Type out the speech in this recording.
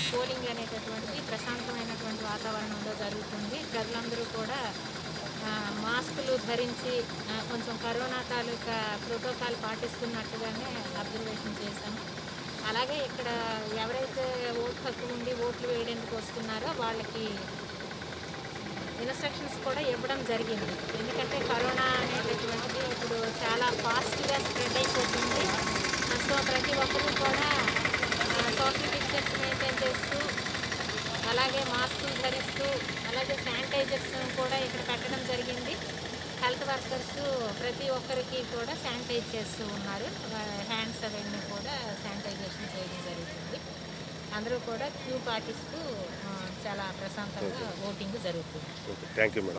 polling అనేటటువంటిది ప్రశాంతమైనటువంటి వాతావరణంలో జరుగుతుంది ప్రజలందరూ కూడా ఆ, మాస్కులు ధరించి ఆ, కొంచెం కరోనా తాలూకా ప్రోటోకాల్ పాటిస్తున్నట్టుగానే అబ్జర్వేషన్ చేశాము అలాగే ఇక్కడ ఎవరైతే ఓటు హక్కు ఉండి ఓట్లు వేయడానికి వస్తున్నారో వాళ్ళకి ఇన్స్ట్రక్షన్స్ కూడా ఇవ్వడం జరిగింది ఎందుకంటే కరోనా అనేటటువంటిది ఇప్పుడు చాలా ఫాస్ట్గా స్ప్రెడ్ అయిపోతుంది సో ప్రతి ఒక్కరూ కూడా సోషల్ డిస్టెన్స్ మెయింటైన్ చేస్తూ అలాగే మాస్కులు ధరిస్తూ అలాగే శానిటైజర్స్ కూడా ఇక్కడ పెట్టడం జరిగింది హెల్త్ వర్కర్స్ ప్రతి ఒక్కరికి కూడా శానిటైజ్ చేస్తూ ఉన్నారు హ్యాండ్స్ అవన్నీ కూడా శానిటైజేషన్ చేయడం జరుగుతుంది అందరూ కూడా క్యూ పాటిస్తూ ఆ, చాలా ప్రశాంతంగా ఓటింగ్ జరుగుతుంది ఓకే థ్యాంక్ యూ మేడం